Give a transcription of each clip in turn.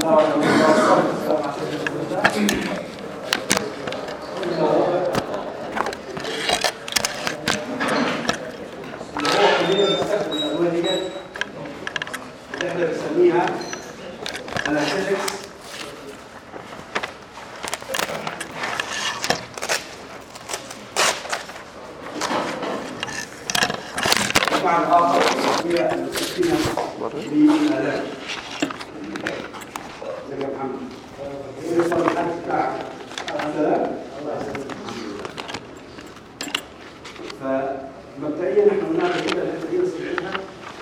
احنا بنسميها اناليتكس بمعنى اخر هي المسكينه بالالات زي يا محمد ايه يوصل الحد بتاعك السلام فمبدئيا احنا بنعمل كده الحته دي بس نعيدها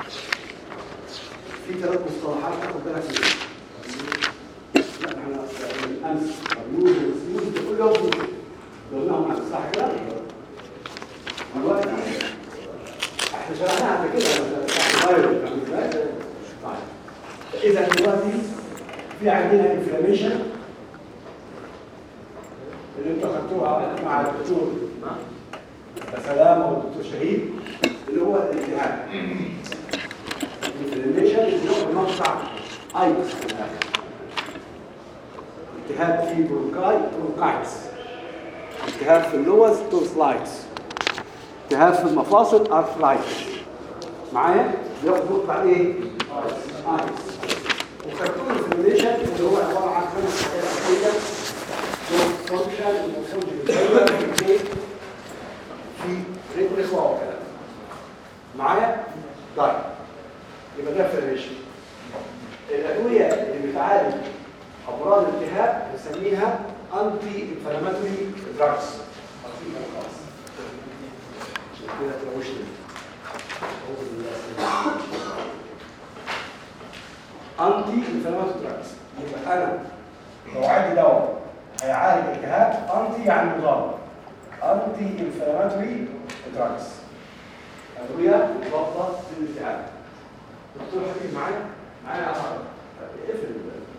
في ثلاث مصطلحات تاخد بالك منها لا احنا الامس يوز يوز كل يوم قلناهم امس صح كده؟ الوقت احنا شرحناها قبل كده غير اذا دلوقتي في عندنا انفلاميشن اللي انتوا خدتوها مع الدكتور سلام او الدكتور شهيد اللي هو الالتهاب الانفلاميشن اللي هو بمقطع ايتس في الاخر التهاب في برونكاي برونكايتس التهاب في اللوز توسلايتس التهاب في المفاصل ارثرايتس معايا بياخد مقطع ايه ايتس وكرتون الانفلاميشن اللي هو عباره عن خمس حاجات اساسيه فانكشن في ريتم اخوه وكلام معايا طيب يبقى ده فيرميشن الادويه اللي بتعالج امراض الالتهاب بنسميها انتي انفلاماتوري دراجز كده تروش انتي انفلاماتوري دراجز يبقى انا لو عندي دواء هيعالج الالتهاب انتي يعني مضاد انتي انفلاماتوري دراجز ادويه مضاده للالتهاب دكتور حبيب معايا معايا يا عمر اقفل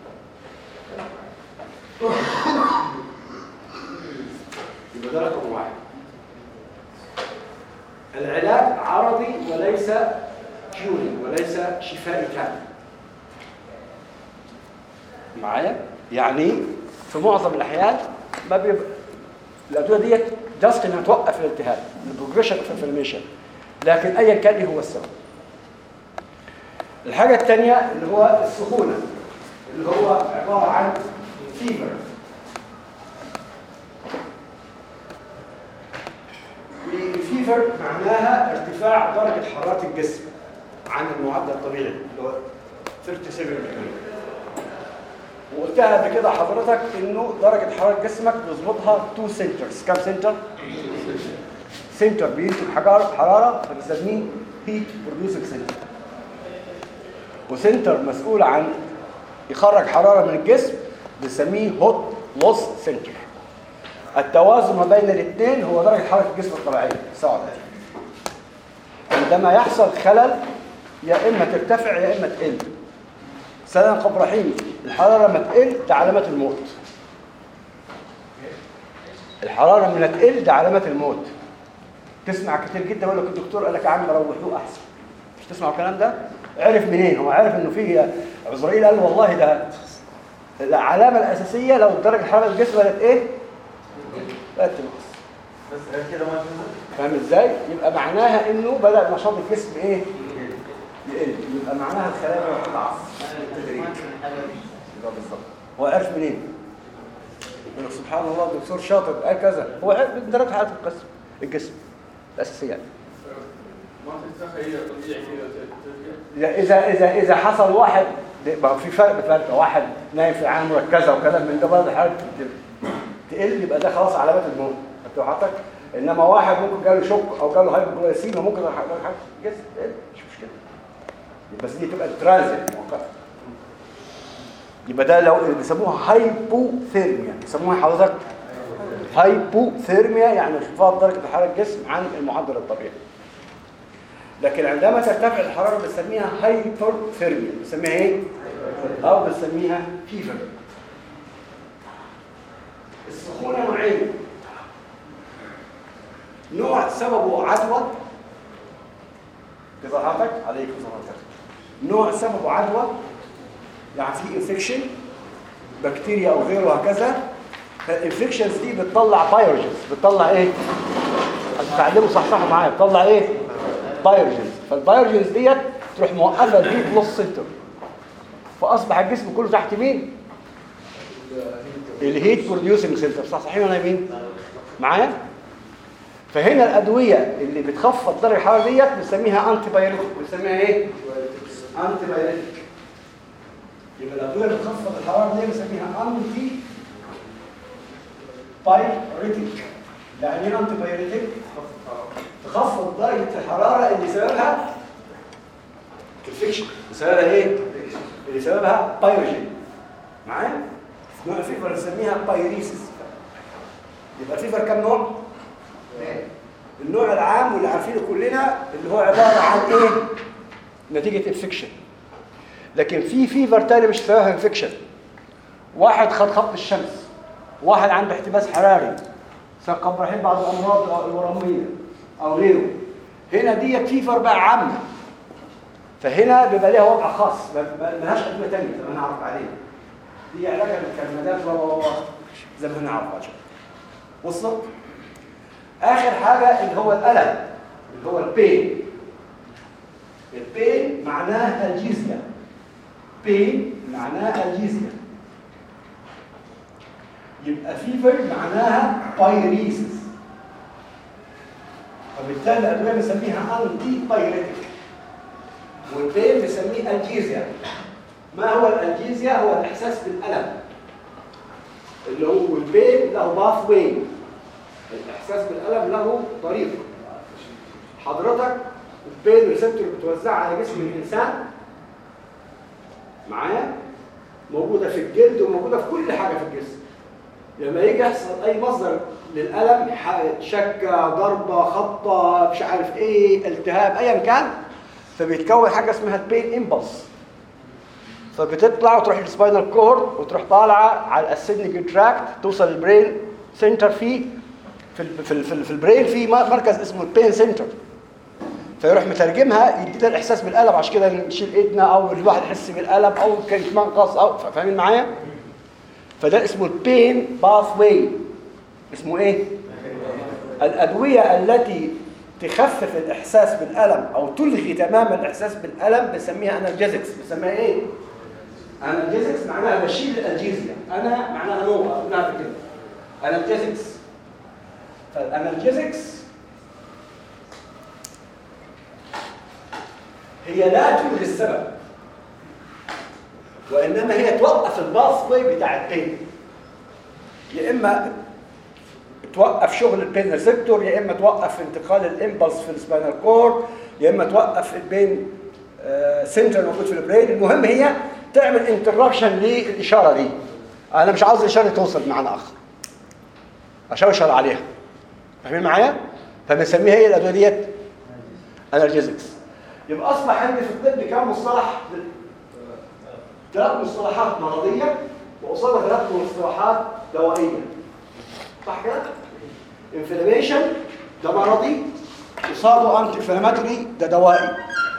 يبقى ده رقم واحد العلاج عرضي وليس كيوري وليس شفائي كامل معايا يعني في معظم الاحيان ما بيبقى الادويه ديت جاست انها توقف الالتهاب البروجريشن اوف انفلاميشن لكن ايا كان ايه هو السبب الحاجة الثانية اللي هو السخونة اللي هو عبارة عن فيبر الفيفر معناها ارتفاع درجة حرارة الجسم عن المعدل الطبيعي اللي هو 37 ديجري وقلتها قبل كده حضرتك انه درجة حرارة جسمك بيظبطها تو سنترز كم سنتر؟ سنتر بينتج حرارة حرارة فبنسميه هيت بروديوسنج سنتر وسنتر مسؤول عن يخرج حرارة من الجسم بنسميه هوت لوس سنتر التوازن ما بين الاثنين هو درجة حرارة الجسم الطبيعية سواء عندما يحصل خلل يا إما ترتفع يا إما تقل سلام إبراهيم الحرارة لما تقل ده علامات الموت الحرارة لما تقل ده علامات الموت تسمع كتير جدا يقول لك الدكتور قال لك يا عم روحوه أحسن مش تسمعوا الكلام ده عرف منين هو عرف انه فيه عزرائيل قال والله ده العلامه الاساسيه لو درجه حراره الجسم بقت ايه بقت تنقص بس غير كده ما فاهم ازاي يبقى معناها انه بدا نشاط الجسم ايه يقل يبقى معناها الخلايا بتضعف بالتدريج يبقى بالظبط هو عرف منين يقول لك سبحان الله دكتور شاطر قال كذا هو عرف من درجه حراره الجسم الجسم الاساسيه ما تتخيل طبيعي كده اذا اذا اذا حصل واحد ما في فرق فرق واحد نايم في عام مركزه وكلام من ده برضه حاجه تقل يبقى ده خلاص علامات الموت انت حضرتك انما واحد ممكن جاله شوك او جاله هايبوجلايسيميا ممكن حاجه جسم تقل مش مشكله بس دي تبقى ترانزيت مؤقته يبقى ده لو بيسموها هايبوثيرميا بيسموها حضرتك هايبوثيرميا يعني انخفاض درجه حراره الجسم عن المعدل الطبيعي لكن عندما ترتفع الحراره بنسميها هايبرثيرميا بنسميها ايه او بنسميها فيفر السخونه نوعين نوع سببه عدوى كده حضرتك عليكم السلام نوع سببه عدوى يعني في انفكشن بكتيريا او غيره وهكذا فالانفكشنز دي بتطلع بايروجنز بتطلع ايه هتتعلموا صحصحوا معايا بتطلع ايه بايروجنز فالبايروجنز ديت تروح موقفه الهيت لوس سنتر فاصبح الجسم كله تحت مين الهيت بروديوسنج سنتر صح صحيح ولا يمين معايا فهنا الادويه اللي بتخفض درجه الحراره ديت بنسميها انتي بايريتك بنسميها ايه انتي بايريتك يبقى الادويه اللي بتخفض الحراره دي بنسميها انتي بايريتك يعني ايه انتي بايريتك تخفض درجه الحراره اللي سببها انفكشن سببها ايه اللي سببها بايروجين معايا نوع الفيفر بنسميها بايريسيس يبقى الفيفر كام نوع النوع العام واللي عارفينه كلنا اللي هو عباره عن ايه نتيجه انفكشن لكن في فيفر تاني مش سببها انفكشن واحد خد خط الشمس واحد عنده احتباس حراري سقط رايحين بعض الامراض الورميه او غيره هنا ديت فيفر بقى عامه فهنا بيبقى ليها وضع خاص ما ما- ملهاش ادويه ثانيه زي ما هنعرف بعدين دي علاجها بالكمادات و و- و- زي ما هنعرف بعد شويه وصلت اخر حاجه اللي هو الالم اللي هو البين البين معناه الجيزيا بين معناها الجيزيا يبقى فيفر معناها بايريسيس وبالتالي الادويه بنسميها انتي بايريتك والبين بنسميه الجيزيا ما هو الالجيزيا هو الاحساس بالالم اللي هو البين له باث واي الاحساس بالالم له طريق حضرتك البين ريسبتور بتوزعها على جسم الانسان معايا موجوده في الجلد وموجوده في كل حاجه في الجسم لما يجي يحصل اي مصدر للالم ح- شكه ضربه خبطه مش عارف ايه التهاب ايا كان فبيتكون حاجه اسمها البين امبلس فبتطلع وتروح للسباينال كورد وتروح طالعه على الاسيدنيك تراكت توصل للبرين سنتر فيه في ال في ال في, ال في البرين في م- مركز اسمه البين سنتر فيروح مترجمها يدينا الاحساس بالالم عشان كده نشيل ايدنا او الواحد يحس بالالم او كان يتمنقص او فاهمين معايا؟ فده اسمه البين باث واي اسمه ايه؟ الادويه التي تخفف الاحساس بالالم او تلغي تماما الاحساس بالالم بنسميها انالجيزكس بنسميها ايه؟ انالجيزكس معناها بشيل الالجيزيا انا معناها نوع قلناها كده انالجيزكس فالانالجيزكس هي لا تلغي السبب وانما هي توقف الباث واي بتاع البين يا اما توقف شغل البين ريسبتور يا اما توقف انتقال الامبلس في السباينال كورد يا اما توقف البين آه، سنتر موجود في البرين المهم هي تعمل انتربشن للاشاره دي انا مش عاوز الاشاره توصل بمعنى اخر اشوشر عليها فاهمين معايا فبنسميها ايه الادويه ديت انالجيزكس يبقى اصبح عندي في الطب كام مصطلح ثلاث مصطلحات مرضيه وقصادها ثلاث مصطلحات دوائيه صح كده انفلاميشن ده مرضي قصاده انتي انفلاماتوري ده دوائي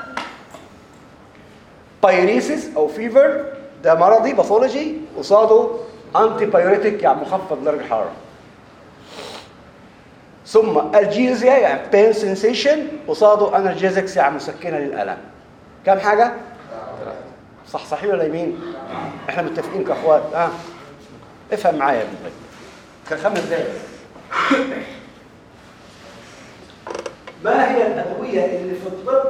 بايريسيس او فيفر ده مرضي باثولوجي قصاده انتي بايوريتيك يعني مخفض درجه الحراره ثم الجيزيا يعني بين سنسيشن قصاده انرجيزكس يعني مسكنه للالم كم حاجه صح صحيح ولا يمين احنا متفقين كاخوات اه افهم معايا يا ابني كان خمس دقايق ما هي الادويه اللي في الطب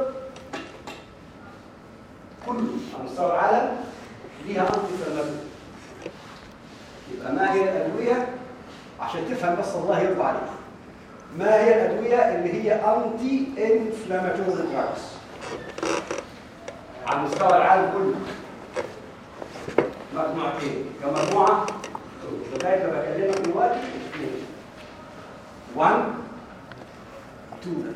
كله على مستوى العالم ليها انتي انفلاماتوري يبقى ما هي الادويه عشان تفهم بس الله يرضى عليك ما هي الادويه اللي هي انتي انفلاماتوري دراجز على مستوى العالم كله مجموعتين كمجموعه لغايه ما بكلمك دلوقتي اثنين 1 2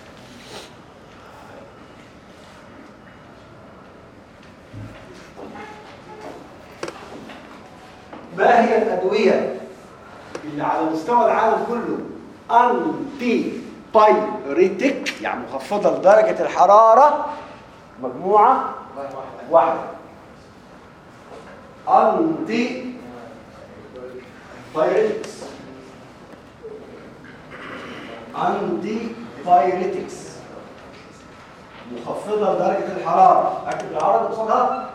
ما هي الادويه اللي على مستوى العالم كله انتي بايريتك يعني مخفضه لدرجه الحراره مجموعه واحده انتي بايريتكس انتي بايريتكس مخفضه لدرجه الحراره اكتب العرض قصادها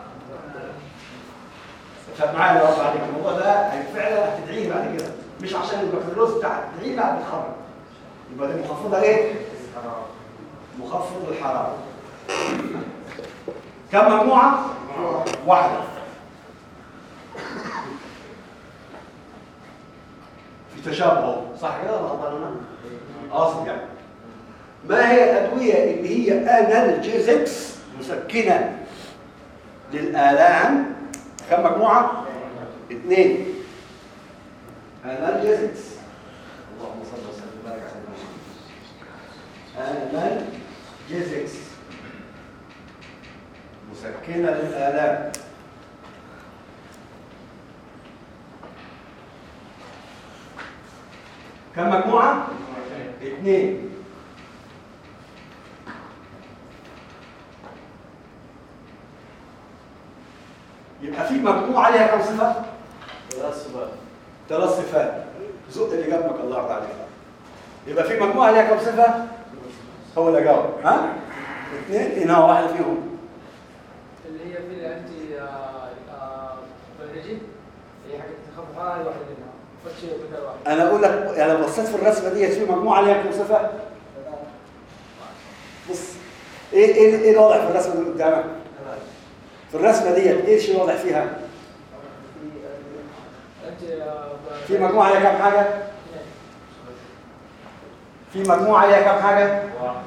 عشان معايا لو بعد كده الموضوع ده هي فعلا هتدعيه بعد كده مش عشان البكالوريوس بتاع تدعيه بعد التخرج يبقى دي مخفضه ايه؟ مخفض الحراره كم مجموعه؟ واحده في تشابه اهو صح كده ولا غلطان انا؟ قاصد يعني ما هي الادويه اللي هي انالجيزكس مسكنه للالام كم مجموعه؟ اثنين انالجيزكس اللهم صل وسلم وبارك على سيدنا محمد انالجيزكس مسكنه للالام كم مجموعه؟ اثنين يبقى في مجموعه ليها كم صفه؟ ثلاث صفات ثلاث صفات زق اللي جنبك الله يرضى عليك يبقى في مجموعه ليها كم صفه؟ هو اللي جاوب ها؟ اثنين انها واحده فيهم اللي هي في الانتي بلجي هي حاجه تخفف حراره هي واحده منها فتش مثال واحد انا اقول لك انا بصيت في الرسمه ديت في مجموعه ليها كم صفه؟ بص ايه ايه ايه الوضع في الرسمه اللي قدامك؟ في الرسمه ديت ايه الشيء الواضح فيها؟ انتي في مجموعه ليها كم حاجه؟ في مجموعه ليها كم حاجه؟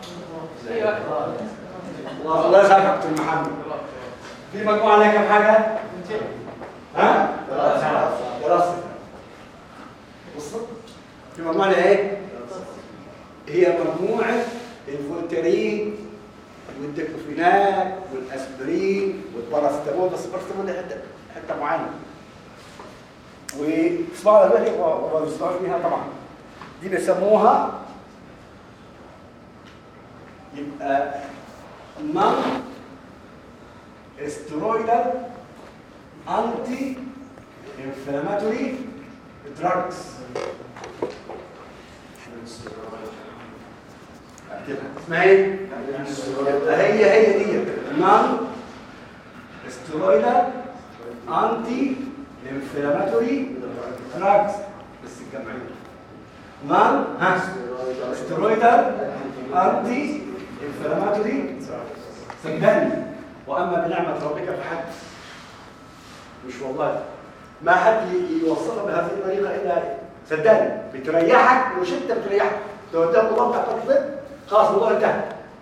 الله يسامحك دكتور محمد في مجموعه ليها كم حاجه؟ ها؟ دراسه بص في مجموعه ليها ايه؟ هي مجموعه الفولترين والديكلوفيناك والاسبرين والباراسيتامول بس الباراسيتامول دي حته حته معينه واسمعوا الأدوية وما بيسمعوش بيها طبعا دي بيسموها يبقى نون استرويدال انتي انفلاماتوري دراجز اسمها ايه؟ يبقى هي هي دي نون استرويدال انتي انفلاماتوري دراجز بس الجمعيه نون ها استرويدال انتي انفلاماتوري صدقني واما بنعمه ربك فحدث مش والله ما حد ي- يوصلها بهذه الطريقه الا صدقني بتريحك مش انت بتريحك لو قدام الله بتاع الطب خلاص الموضوع انتهى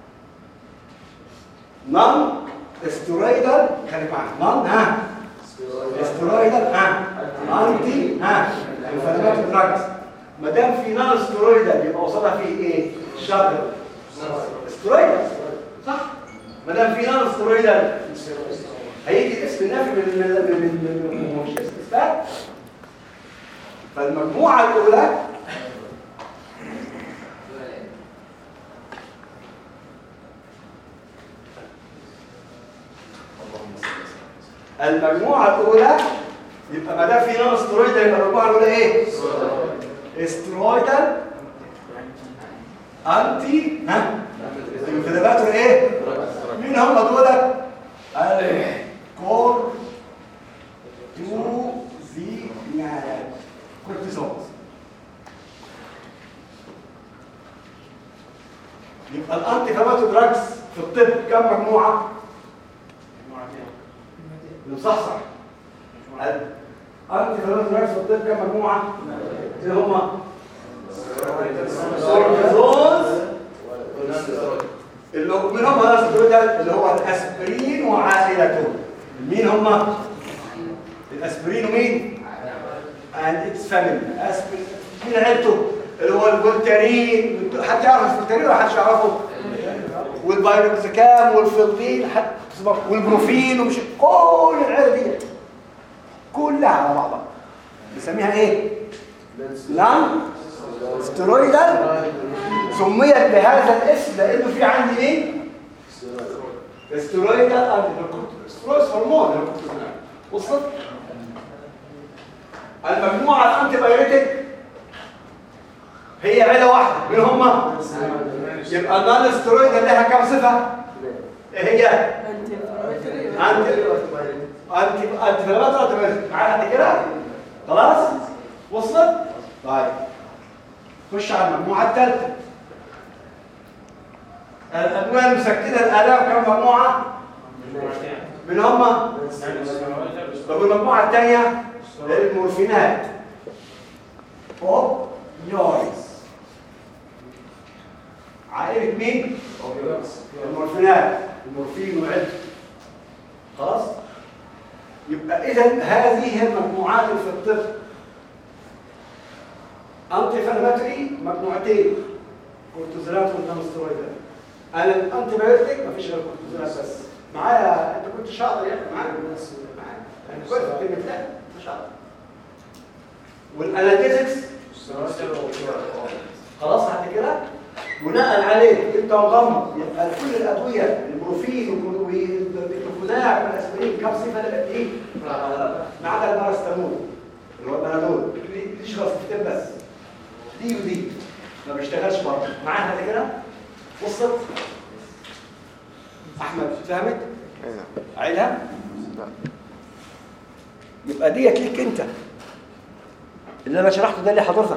نون استرويدال خليك معايا نون ها استرويدال ها انتي ها انفلاماتوري دراجز ما دام في نون استرويدال يبقى وصلها فيه ايه؟ شاطر استرويدال صح؟ ما دام في نون استرويدال هيجي الاسم النافي من من من من من- مش اسم اثبات فالمجموعه الاولى المجموعه الاولى يبقى ما دام في نون استرويدال يبقى المجموعه الاولى ايه؟ استرويدال انتي ها انفلاماتور ايه؟ مين هم دول؟ الكورتيزونات كورتيزون يبقى الانتي انفلاماتور دراجز في الطب كم مجموعه؟ نصحصح الانتي انفلاماتور دراجز في الطب كم مجموعه؟ ايه هم؟ كورتيزونز اللي هو مين هم الاسترويدال اللي هو الاسبرين وعائلته مين هم الاسبرين ومين and its family اسبرين مين عيلته اللي هو الفولترين حد يعرف الفولترين ولا حدش يعرفه والبايروكسيكام والفلطين حد والبروفين ومش كل العيله دي كلها على بعضها بنسميها ايه لان ستيرويدال سميت بهذا الاسم لانه في عندي ايه استرويدال سترويد هرمون وصلت المجموعه الانتي بايوتيك هي عيله واحده مين هم يبقى النون ستيرويد لها كم صفه ايه هي انتي انفلاماتوري انتي انتي انتي فلاماتوري معايا حد كده خلاص وصلت طيب خش على المجموعه الثالثه الادويه المسكنه الالام كم مجموعه من هم طب المجموعه الثانيه المورفينات اوب يوريس عائله مين المورفينات المورفين وعد خلاص يبقى اذا هذه هي المجموعات اللي في الطب انتي فلاماتري مجموعتين كورتيزونات والنانسترويدات انا الانتي بايوتيك مفيش غير كورتيزونات بس معايا انت كنت شاطر يعني معايا معايا يعني كويس في كلمه لا ما شاء الله والانالجيزكس خلاص بعد كده بناء عليه انت مغمض يبقى كل الادويه البروفين والجلوكوزاع والاسبرين كم صفه لك ايه ما عدا البارستامول اللي هو البنادول تشخص كتاب بس دي ودي ما بيشتغلش برضه معاها هذا كده وصلت احمد فهمت عيلها يبقى ديت ليك انت اللي انا شرحته ده لحضرتك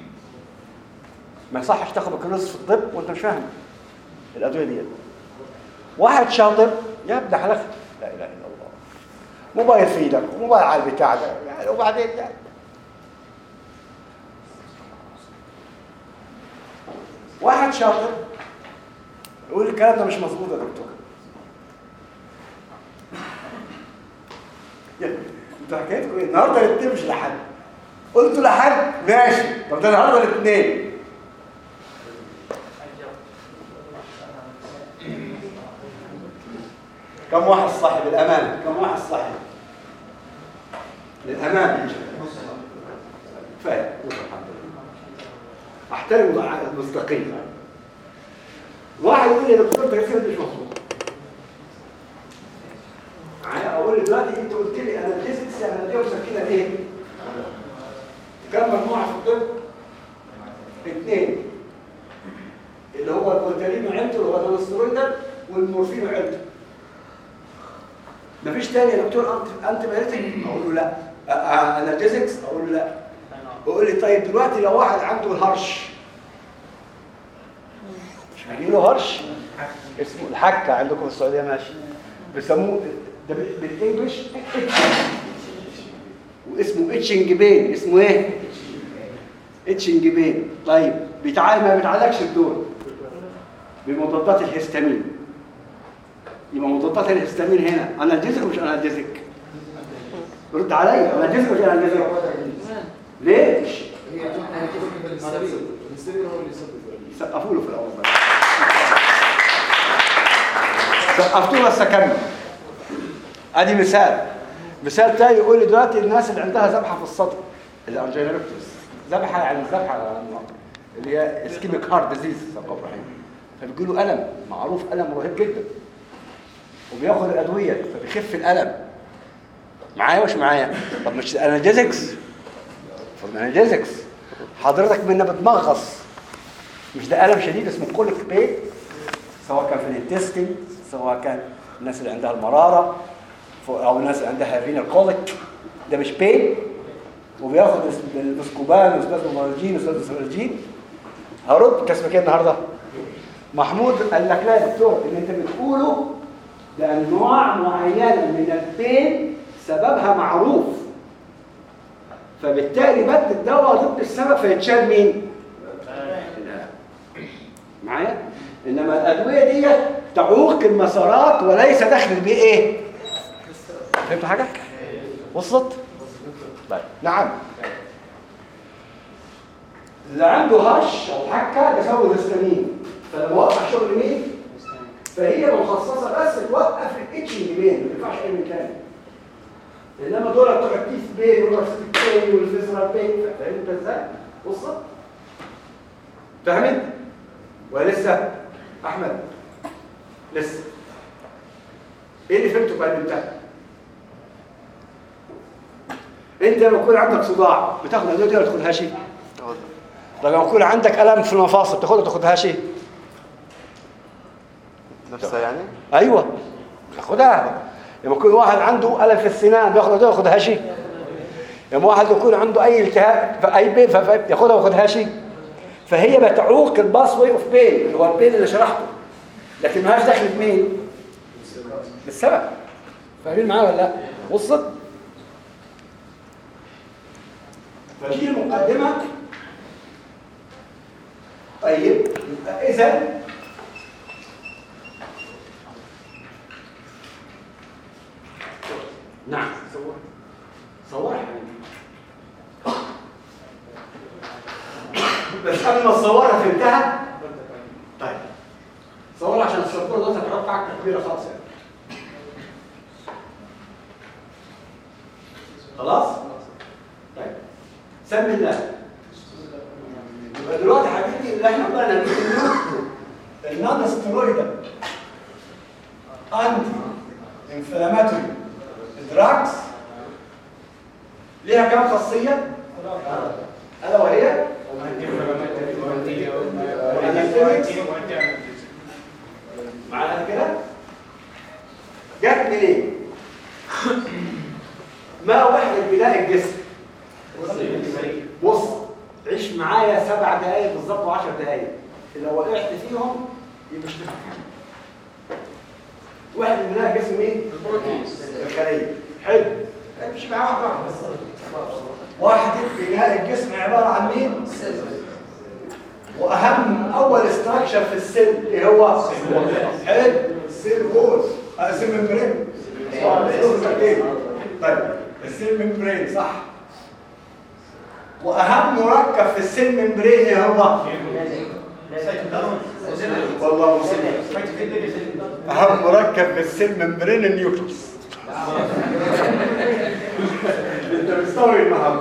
ما يصحش تاخد بكالوريوس في الطب وانت مش فاهم الادويه ديت واحد شاطر يا ابن حلف لا اله الا الله موبايل في ايدك وموبايل على البتاع ده يعني وبعدين يعني واحد شاطر يقول الكلام ده مش مظبوط يا دكتور يعني انتوا حكايتكم ايه النهارده الاثنين مش لحد قلتوا لحد ماشي طب ده النهارده الاثنين كم واحد صاحب الأمان كم واحد صاحب للأمان كفاية الحمد لله احترم المصداقية واحد يقول لي يا دكتور انت كده مش مظبوط معايا اقول لي دلوقتي انت قلت لي انا الفيزيكس يعني انا دي مسكنه ليه؟ كم مجموعه في الطب؟ اثنين اللي هو الكونتالين وعيلته اللي هو السترويدال والمورفين وعيلته مفيش تاني يا دكتور انت انت بايوتيك اقول له لا انالجيزكس اقول له لا يقول لي طيب دلوقتي لو واحد عنده الهرش مش هيجي له هرش اسمه الحكه عندكم في السعوديه ماشي بيسموه ده بال- بالانجلش واسمه اتشنج بين اسمه ايه اتشنج بين طيب بيتعالج ما بيتعالجش بدول بمضادات الهستامين يبقى مضادات الهستامين هنا انالجيزك ومش انالجيزك رد عليا انالجيزك ومش انالجيزك ليه سقفوا له في الاول بقى. سقفتوا له بس اكمل ادي مثال مثال تاني يقول لي دلوقتي الناس اللي عندها ذبحه في الصدر الانجينا ريكتوس ذبحه يعني ذبحه اللي هي اسكيميك هارت ديزيز ثقافه رحيم فبيجي له الم معروف الم رهيب جدا وبياخد الادويه فبيخف الالم معايا ومش معايا طب مش انالجيزكس انالجيزكس حضرتك منا بتمغص مش ده الم شديد اسمه كوليك بين سواء كان في الانتستين سواء كان الناس اللي عندها المراره او الناس اللي عندها رينال كوليك ده مش بين وبياخد الاسكوبان والسبازموفالجين والسبازموفالجين هرد انت اسمك ايه النهارده محمود قال لك لا يا دكتور اللي انت بتقوله ده انواع معينه من البين سببها معروف فبالتالي بدي الدواء ضد السبب فيتشال مين معايا انما الادويه دي تعوق المسارات وليس دخل بيه ايه فهمت حاجه وصلت طيب نعم اللي عنده هش او حكه يسوي الهستامين فلما وقف شغل مين فهي مخصصه بس توقف الاتشنج بين ما ينفعش اي من تاني انما دول بتوع التيث بين والراسبيك بين والفيزرال بين فاهم انت ازاي؟ وصلت؟ فهمت؟ ولسه احمد لسه ايه اللي فهمته بقى انت انت لما يكون عندك صداع بتاخد ادويه دي ولا تاخدهاش لما يكون عندك الم في المفاصل تاخدها ولا تاخدهاش نفسها يعني ايوه تاخدها لما يكون واحد عنده الم في السنان بياخد ادويه ولا ياخدهاش لما واحد يكون عنده اي التهاب في اي بين ياخدها ولا ياخدهاش فهي بتعوق الباس واي اوف بين اللي هو البين اللي شرحته لكن ما هاش دخل بمين بالسبب فاهمين معايا ولا لا وصلت فدي المقدمه طيب يبقى اذا نعم صور صور يا حبيبي بس قبل ما تصورها فهمتها طيب صورها عشان السبوره دلوقتي هتحط حاجه كبيره خالص يعني خلاص طيب سمي الله يبقى دلوقتي حبيبي اللي احنا بقى نجيب النون ستيرويدال انتي انفلاماتوري دراجز ليها كام خاصيه الا وهي معانا كده جت منين ما وحده بناء الجسم بص عيش معايا سبع دقايق بالظبط وعشر دقايق لو وقعت فيهم يبقى مش تفهم وحده بناء الجسم مين؟ الخليه حلو امشي معاه واحده واحده بس وحده بناء الجسم عباره عن مين؟ واهم اول استراكشر في السيل ايه هو حلو السيل وول السيل ممبرين طيب السيل ممبرين صح واهم مركب في السيل ممبرين ايه هو والله مسلم اهم مركب في السيل ممبرين النيوكليوس انت مستوعب النهارده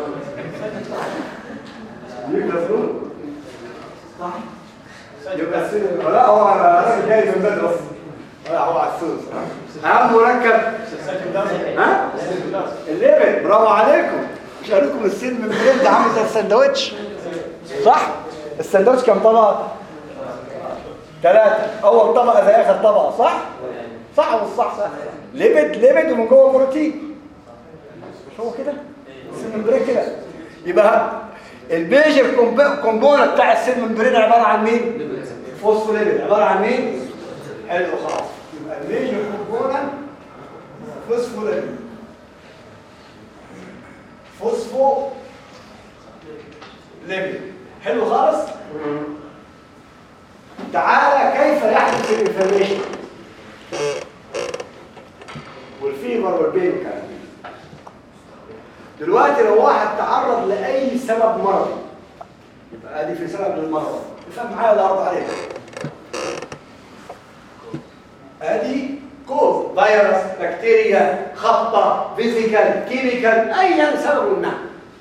نيوكليوس صح يبقى السن لا هو راجل جاي من بدرس لا هو عسوس اهم مركب ها الليبل برافو عليكم مش قال لكم السن من برين ده عامل زي السندوتش صح السندوتش كام طبقه ثلاثه اول طبقه زي اخر طبقه صح صح ولا صح صح ليبد ليبد ومن جوه بروتين مش هو كده السن من برين كده يبقى الميجر كومبوننت بتاع السيل ممبرين عباره عن مين فوسفوليبيد عباره عن مين حلو خالص يبقى الميجر كومبوننت فوسفوليبيد فوسفو ليبيد حلو خالص تعالى كيف يحدث الانفلاميشن والفيبر والبين كان دلوقتي لو واحد تعرض لأي سبب مرضي يبقى ادي في سبب للمرض افهم معايا ولا ارد عليك ادي كوز فيروس بكتيريا خبطة فيزيكال كيميكال ايا سبب منها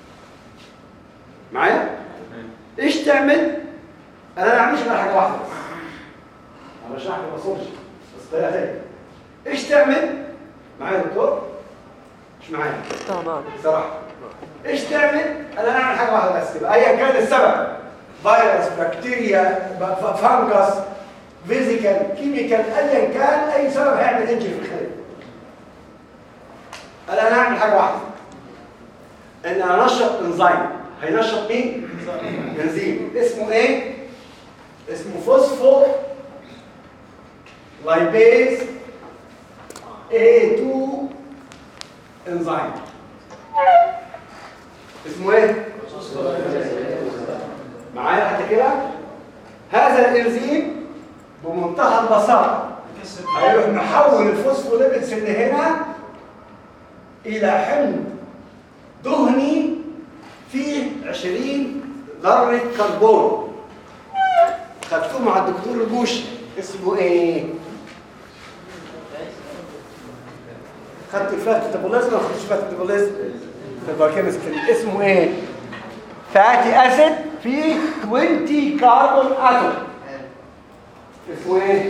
معايا ايش تعمل انا ما بعملش غير حاجه واحده بس انا بشرح لك ما بصورش بس طريقه ثانيه ايش تعمل معايا يا دكتور مش معايا تمام صراحه ايش تعمل انا اعمل حاجه واحده بس يبقى ايا كان السبب فيروس بكتيريا ب- فانجس فيزيكال كيميكال ايا كان اي سبب هيعمل انجل في الخليه انا انا اعمل حاجه واحده ان انا انشط انزيم هينشط مين انزيم اسمه ايه اسمه فوسفو لايبيز A2 انزيم اسمه ايه معايا حتى كده هذا الانزيم بمنتهى البساطه هيروح محول الفوسفوليبيدز اللي هنا الى حمض دهني فيه 20 ذره كربون خدتوه مع الدكتور البوشي اسمه ايه خدت الفات تابوليزم ولا خدتش فات تابوليزم في البايوكيمستري اسمه ايه فاتي اسيد فيه 20 كربون اتوم اسمه ايه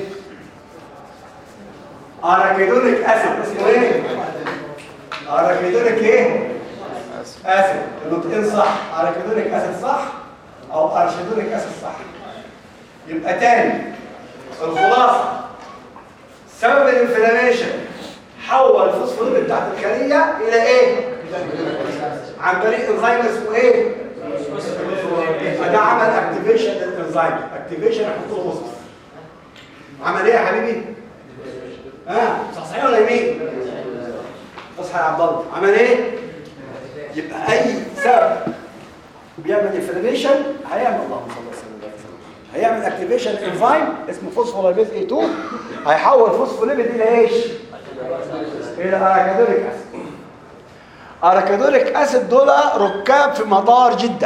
اراكيدونيك اسيد اسمه ايه اراكيدونيك ايه اسيد النطقين صح اركيدونيك اسيد صح او ارشيدونيك اسيد صح يبقى تاني الخلاصه سبب الانفلاميشن حول الفوسفوليبيد بتاعت الخليه الى ايه عن طريق انزيم اسمه ايه يبقى ده عمل اكتيفيشن للانزيم اكتيفيشن هحط له وصف عمل ايه يا حبيبي ها صح صحيح ولا يمين اصحى يا عبد الله عمل ايه يبقى اي سبب بيعمل انفلاميشن هيعمل اللهم صل وسلم وبارك عليه. هيعمل اكتيفيشن انزيم اسمه فوسفولايبيز اي 2 هيحول فوسفوليبيد الى ايش الى اراكيدونيك اسيد اراكيدونيك اسيد دول ركاب في مطار جده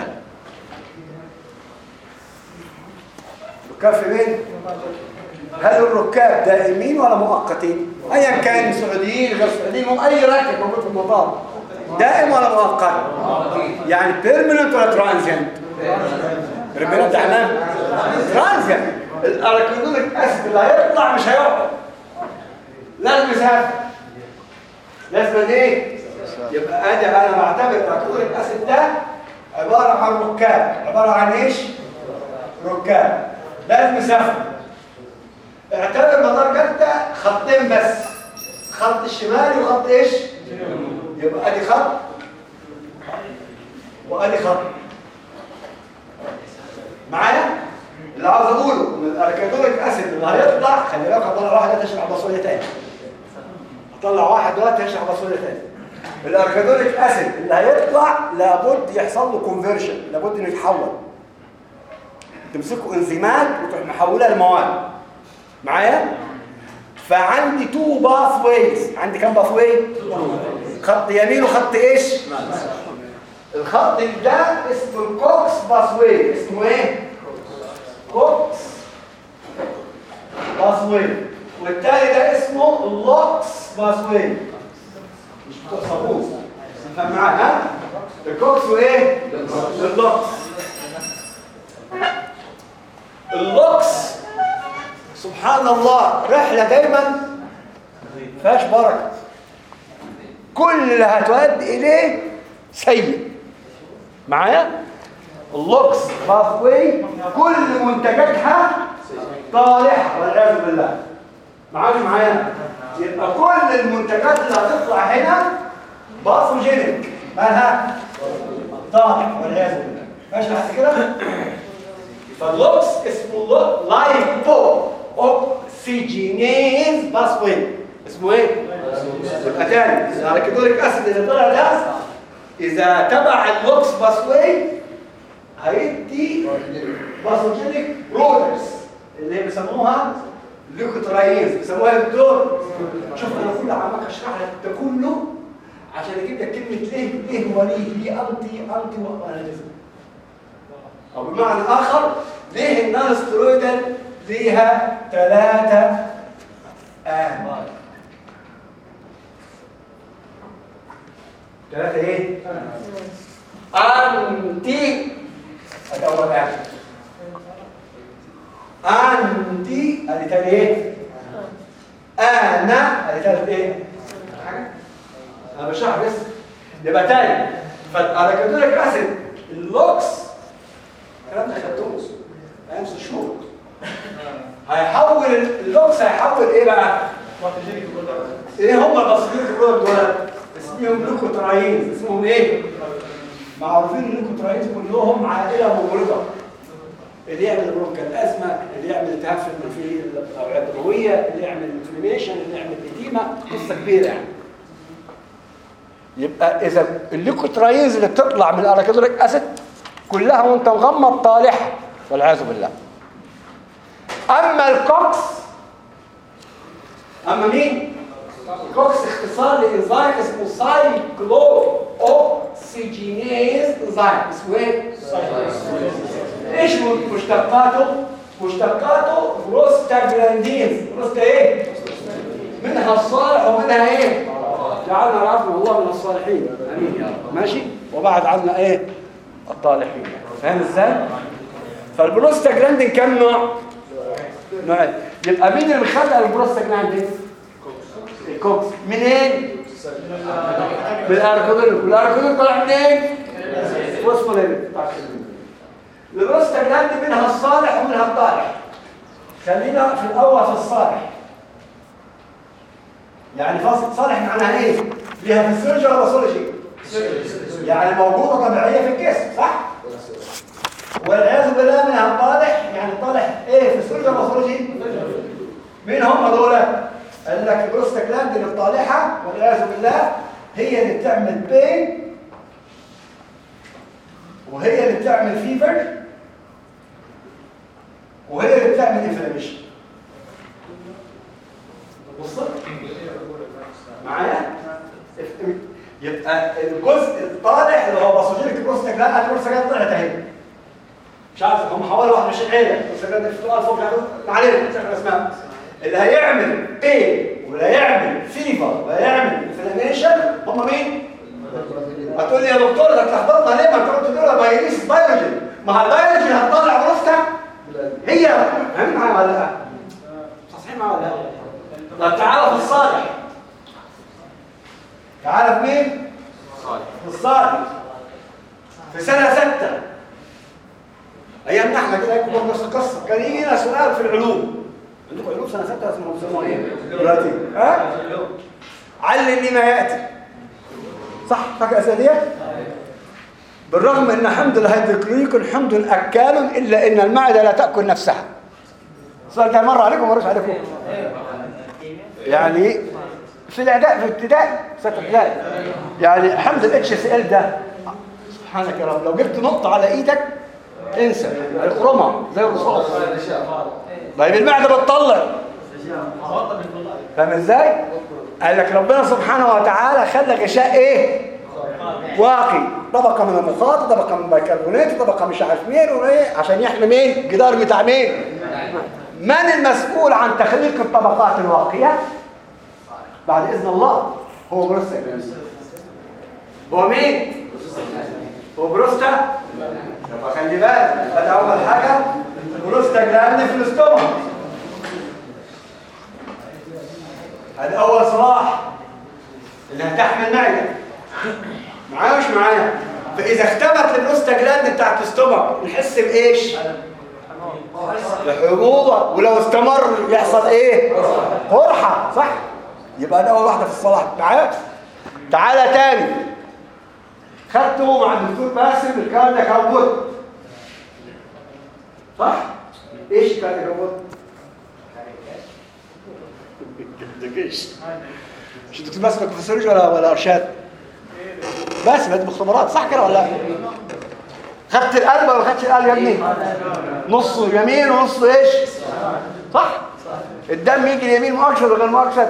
ركاب في مين هل الركاب دائمين ولا مؤقتين ايا كان سعوديين غير سعوديين هم اي راكب موجود في المطار دائم ولا مؤقت يعني بيرمننت ولا ترانزيانت بيرمننت يعني ترانزيانت الاراكيدونيك اسيد اللي هيطلع مش هيقعد لازم يسافر لازم ايه يبقى ادي انا بعتبر الاراكيدونيك اسيد ده عباره عن ركاب عباره عن ايش ركاب لازم يسافر اعتبر مدار جدة خطين بس خط الشمالي وخط ايش يبقى ادي خط وادي خط معايا اللي عاوز اقوله ان الاركيدونيك اسيد اللي هيطلع خلي بالك هطلع واحد تشرح بصويه تاني هطلع واحد دلوقتي هشرح بصويه تاني الاركيدونيك اسيد اللي هيطلع لابد يحصل له كونفرشن لابد انه يتحول تمسكوا انزيمات وتروح محولها لمواد معايا فعندي تو باث ويز عندي كام باث واي خط يمين وخط ايش الخط ده اسمه الكوكس باث واي اسمه ايه كوكس باث واي والتاني ده اسمه اللوكس باث واي مش بتوع صابون فاهم معايا ها الكوكس وايه اللوكس اللوكس سبحان الله رحلة دايما فيهاش بركة كل اللي هتؤدي إليه سيء معايا اللوكس باثوي كل منتجاتها طالحة والعياذ بالله معاك معايا يبقى كل المنتجات اللي هتطلع هنا باثوجينيك مالها طالح والعياذ بالله ماشي لحد كده فاللوكس اسمه لايبو اوكسجينيز باسوي اسمه ايه؟ يبقى تاني الاركيدونيك اسيد اللي طلع ده اذا تبع اللوكس باسوي هيدي باسوجينيك برودرز اللي هي بيسموها ليكوتراينز بيسموها يا دكتور شوف انا كل عمال اشرح لك ده كله عشان اجيب لك كلمه ليه ليه وليه ليه انتي انتي واناليزم او بمعنى اخر ليه النون سترويدال ليها ثلاثة آن ثلاثة ايه؟ أنتي ادي أول آن أنتي ادي تاني ايه؟ أنا ادي تالت ايه؟ حاجة؟ أنا بشرح بس يبقى تاني فالأراكيدونيك أسيد اللوكس الكلام ده خدتوه ايام شهور هيحول اللوكس هيحول ايه بقى ايه هم البصريين دول دول اسمهم لوكوتراينز اسمهم ايه معروفين اللوكوتراينز كلهم عائله ممرضه اللي يعمل برونكال ازمه اللي يعمل التهاب في الاوعيه الدمويه اللي يعمل انفلاميشن اللي يعمل اديمه قصه كبيره يعني يبقى اذا الليكوتراينز اللي بتطلع من الاراكيدونيك اسيد كلها وانت مغمض طالح والعياذ بالله اما الكوكس اما مين الكوكس اختصار لانزيم اسمه سايكلو اوكسجينيز انزيم اسمه ايه ايش مشتقاته مشتقاته بروستاجلاندينز بروستا ايه منها الصالح ومنها ايه جعلنا رحمه الله من الصالحين امين يا رب ماشي وبعد عنا ايه الطالحين فاهم ازاي فالبروستاجلاندين كم نوع نوعين يبقى مين اللي مخلق البروستاجلاندين الكوكس منين من الاركودين والاركودين طلع منين؟ فوسفوليبيد البروستاجلاند منها الصالح ومنها الطالح خلينا في الاول في الصالح يعني فاصل صالح معناها ايه؟ ليها فيسيولوجي ولا باثولوجي؟ يعني موجوده طبيعيه في الجسم صح؟ والعياذ بالله منها الطالح يعني الطالح ايه فيسيولوجي ولا باثولوجي؟ مين هم دول؟ قال لك البروستاجلاند اللي الطالحه والعياذ بالله هي اللي بتعمل بين وهي اللي بتعمل فيفر وهي اللي بتعمل انفلاميشن وصلت معايا يبقى الجزء الطالح اللي هو باثوجينيك بروستاجلاند البروستاجلاند طلعت اهي مش عارف هم حوالي 21 عيله البروستاجلاند في السؤال فوق ما علينا مش عارف اسمها اللي هيعمل بين واللي هيعمل فيفر واللي هيعمل انفلاميشن هم مين؟ هتقول لي يا دكتور ده اتلخبطنا ليه ما انت قلت دول بايريس بايولوجي ما هي البايولوجي هتطلع بروستا هي فاهم معايا ولا لا؟ صحيح معايا ولا لا؟ طب تعالى في الصالح تعالى في مين؟ في الصالح في سنة ستة أيامنا احنا كده يكون نفس القصة كان يجينا سؤال في العلوم عندكم علوم سنة ستة اسمهم بيسموها ايه؟ دلوقتي ها؟ علمني ما يأتي صح فاكر الأسئلة ديت؟ بالرغم ان حمض الهيدروكلوريك حمض اكال الا ان المعده لا تاكل نفسها السؤال ده مر عليكم مرش عليكم يعني في الاعداء في ابتدائي سنه ابتدائي يعني حمض الاتش سي ال ده سبحانك يا رب لو جبت نقطه على ايدك انسى هيخرمها زي الرصاص طيب المعده بتطلع فاهم ازاي قال لك ربنا سبحانه وتعالى خلى غشاء ايه واقي طبقه من المخاط طبقه من البيكربونات طبقه مش عارف مين وايه عشان يحمي مين جدار بتاع مين من المسؤول عن تخليق الطبقات الواقيه بعد اذن الله هو بروستا هو مين هو بروستا يبقى خلي بالك ده اول حاجه بروستا جلاند في الاستومك هذا اول صلاح اللي هتحمي المعده معايا مش معايا فاذا اختبت البروستاجلاند بتاعت الاستومك نحس بايش بحموضه ولو استمر يحصل ايه قرحه صح يبقى ده اول واحده في الصلاح معايا تعالى تاني خدته مع الدكتور باسم الكاردياك اوتبوت صح ايش الكاردياك اوتبوت مش الدكتور باسم بروفيسور ولا ولا ارشاد بس بدي مختبرات صح كده ولا لا خدت القلب ولا خدتش القلب يا ابني نصه يمين ونصه ايش صح الدم يجي اليمين مؤكسد ولا غير مؤكسد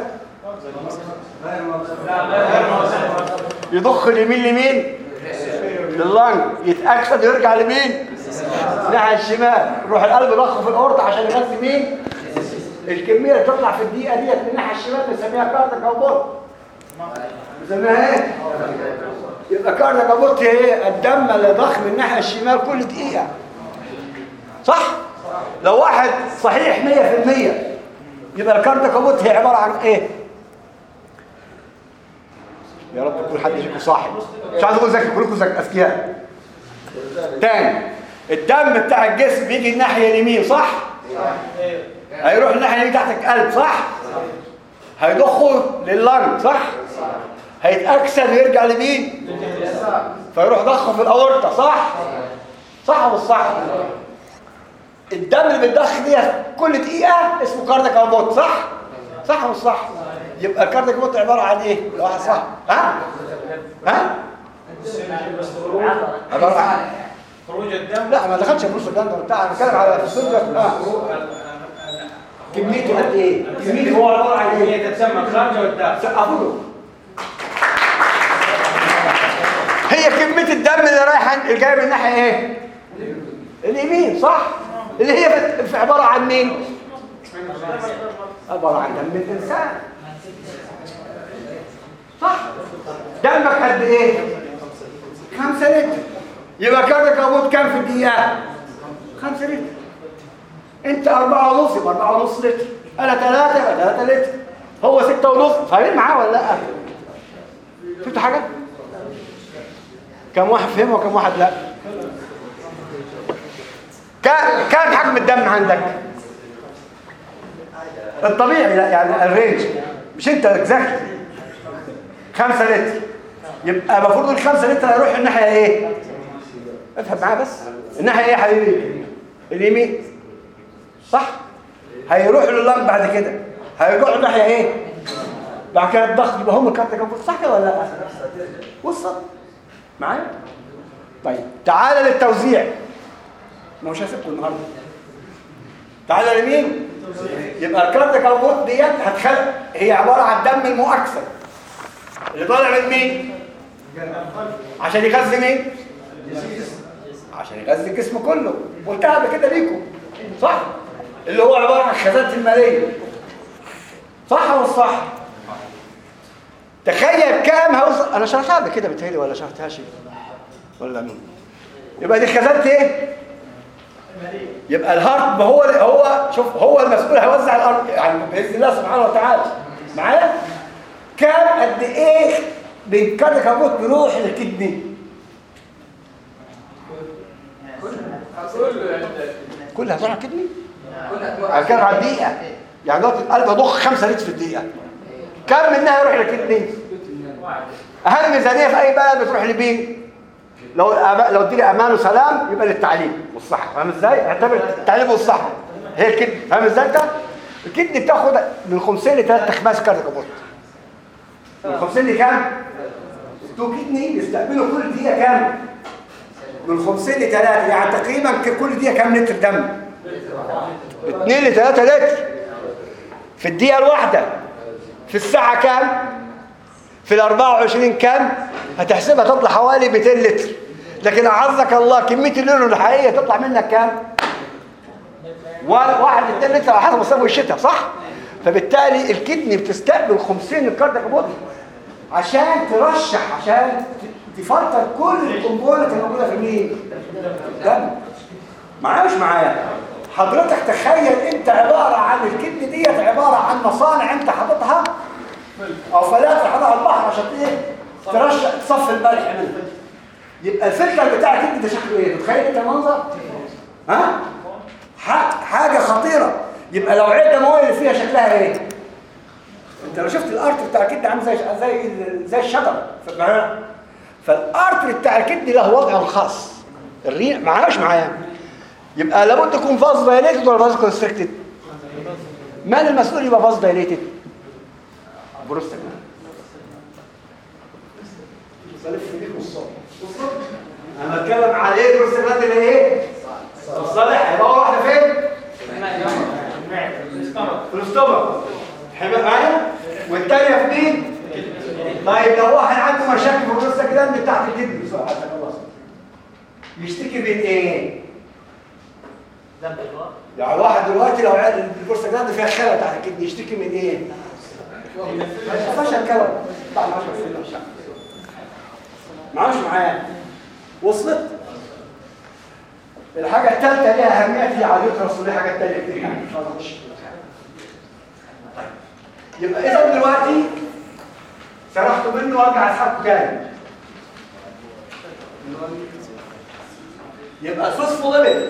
يضخ اليمين لمين لللنج يتاكسد ويرجع لمين ناحيه الشمال يروح القلب ضخه في الاورطه عشان يغذي مين الكميه اللي بتطلع في الدقيقه ديت من الناحيه الشمال بنسميها كاردياك اوبوت بنسميها ايه يبقى كاردياك اوبوت هي ايه الدم اللي ضخ من الناحيه الشمال كل دقيقه صح لو واحد صحيح 100% يبقى الكاردياك اوبوت هي عباره عن ايه يا رب يكون حد فيكم صاحي مش عايز اقول ذكي كلكم ذكي اذكياء تاني الدم بتاع الجسم بيجي الناحيه اليمين صح هيروح الناحيه اليمين تحت القلب صح هيضخه لللنج صح هيتاكسد ويرجع لمين فيروح ضخه في الاورطه صح صح ولا صح الدم اللي بيتضخ دي كل دقيقه اسمه كاردياك اوبوت صح صح ولا صح يبقى الكاردياك اوبوت عباره عن ايه واحد صح ها ها عباره عن خروج الدم لا ما دخلش النص الجنة بتاع انا بتكلم على السجة اه كميته قد ايه كميته هو عباره عن ايه هي تتسمى الخارجه والداخل سقفوا له هي كميه الدم اللي رايحه اللي جايه من الناحيه ايه اليمين صح اللي هي في- في عباره عن مين عباره عن دم الانسان صح دمك قد ايه خمسة لتر يبقى كاردياك اوبوت كام في الدقيقه خمسة لتر انت أربعة ونص يبقى أربعة ونص لتر أنا ثلاثة يبقى ثلاثة لتر هو ستة ونص فاهمين معاه ولا لأ؟ فهمت حاجه كم واحد فهمه وكم واحد لا كام كام حجم الدم عندك الطبيعي لا يعني الرينج مش انت اكزاكت خمسة لتر يبقى المفروض الخمسة لتر هيروح الناحية ايه افهم معايا بس الناحية ايه يا حبيبي اليمين صح هيروح لللنج بعد كده هيرجعوا الناحية ايه بعد كده الضغط يبقى هم الكارت كام صح كده ولا لا وصل معايا طيب تعالى للتوزيع ما مش هسيبكم النهارده تعالى لمين يبقى الكارت كاربوت ديت هتخلق هي عباره عن دم المؤكسد اللي طالع من مين عشان يغذي مين عشان يغذي الجسم كله قلتها قبل كده ليكم صح اللي هو عباره عن خزانه الماليه صح ولا صح تخيل كام هوصل انا شرحتها قبل كده بتهيألي ولا شرحتهاش ولا مين يبقى دي خزانه ايه يبقى الهارت ما هو هو شوف هو المسؤول هيوزع الارض يعني باذن الله سبحانه وتعالى معايا كام قد ايه من كارد كابوت بيروح للكدني كله يعني كلها هتروح على الكدني كلها هتكلم على الدقيقه يعني دلوقتي القلب يضخ 5 لتر في الدقيقه كم منها يروح للكدني اهم ميزانيه في اي بلد بتروح لمين لو الأما... لو اديني امان وسلام يبقى للتعليم والصحه فاهم ازاي اعتبر التعليم والصحه هي الكدني فاهم ازاي انت الكدني بتاخد من 50 ل 3 خماس كارد كابوت من 50 لكام تو كدني بيستقبلوا كل دقيقه كام من 50 ل 3 يعني تقريبا كل دقيقه كام لتر دم 2 ل 3 لتر في الدقيقه الواحده في الساعه كام في ال 24 كام هتحسبها تطلع حوالي 200 لتر لكن اعزك الله كميه الليل الحقيقيه تطلع منك كام واحد 2 لتر على حسب مستوى الشتاء صح فبالتالي الكدني بتستقبل 50 الكارد كابوت عشان ترشح عشان تفلتر كل الكومبوننت الموجوده في مين الدم معايا مش معايا حضرتك تخيل انت عباره عن الكدني ديت عباره عن مصانع انت حاططها او فلاتر حاططها على البحر عشان ايه ترشح تصفي الملح منها يبقى الفلتر بتاع الكدني ده شكله ايه تتخيل انت المنظر ها ح- حاجه خطيره يبقى لو عده مويه اللي فيها شكلها ايه انت لو شفت الارت بتاع الكدني عامل زي زي زي الشجره فمعايا فالارت بتاع الكدني له وضعه الخاص الريق معاش معايا يبقى لابد يكون فاز دايليتد ولا فاز كونستريكتد من المسؤول يبقى فاز دايليتد بروستات صلف ليك والصوت انا بتكلم على ايه بروستات اللي ايه الصالح هيبقى واحده فين في الاستومك هيبقى معايا والتانيه في مين طيب لو واحد عنده مشاكل في البروستات كده بتاعت الكدني بصراحه خلاص يشتكي من ايه يعني واحد دلوقتي لو عاد البورصه جراند فيها خلل بتاعت الكدني يشتكي من ايه فشل كلى طبعا 10 معاش معايا وصلت الحاجه الثالثه ليها اهميه هي عادات الرسول حاجه ثانيه كتير يعني مش عايز اخش طيب. يبقى اذا دلوقتي سرحت منه وارجع اسحبه تاني يبقى الفوسفوليبيد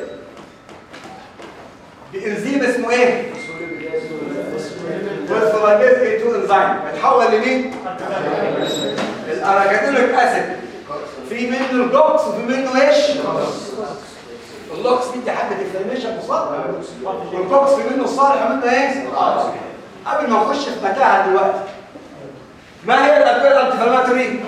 بانزيم اسمه ايه فوسفوليبيد اي 2 انزيم بتحول لمين الاراكادوليك اسيد في منه الجوكس وفي منه ايش اللوكس دي حبه انفلاميشن مصاب والجوكس في منه الصالح ومنه ايه قبل ما نخش في متاهه دلوقتي ما هي الادويه الانتيفلاماتوري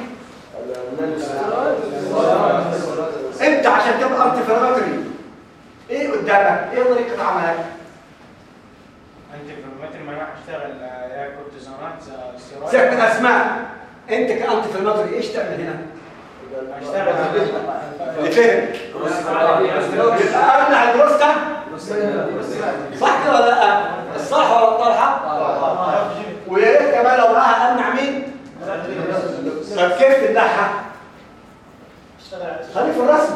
انت عشان تبقى انتيفلاماتوري ايه قدامك ايه طريقه عملك انت في مثل ما راح اشتغل آه، يا كورتيزونات آه، ستيرويد سيبك من اسماء انت كانتيفلاماتوري ايش تعمل هنا اشتغل اللي فهم يبقى امنع البروستا صح كده ولا لا الصح ولا الطرحه ويا ريت كمان لو معاها امنع مين طب كيف تمنعها خليه في الرسم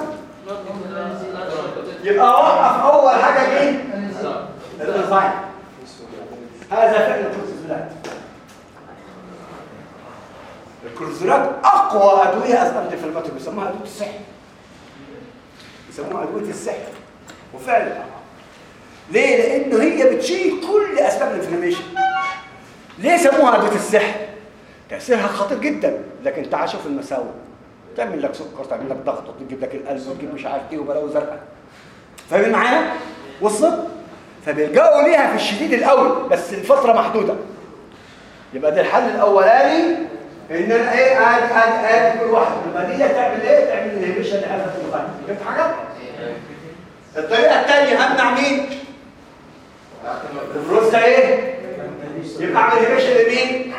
يبقى وقف اول حاجه مين الانزيم هذا فعل الكورتيزولات الكورتيزونات اقوى ادويه انتي انفلاماتوري بيسموها ادويه السحر بيسموها ادويه السحر وفعلا ليه لانه هي بتشيل كل اسباب الانفلاميشن ليه سموها ادويه السحر تاثيرها خطير جدا لكن تعال شوف المساوئ تعمل لك سكر تعمل لك ضغط وتجيب لك القلب وتجيب مش عارف ايه وبلاوي زرقاء فاهمين معايا وصلت فبيلجأوا ليها في الشديد الاول بس الفتره محدوده يبقى ده الحل الاولاني ان انا ايه قاعد قاعد قاعد كل واحد البديله تعمل ايه تعمل الهيميشن اللي عايزها تبقى فهمت حاجه الطريقه الثانيه امنع مين الفلوس ده ايه يبقى اعمل هيميشن لمين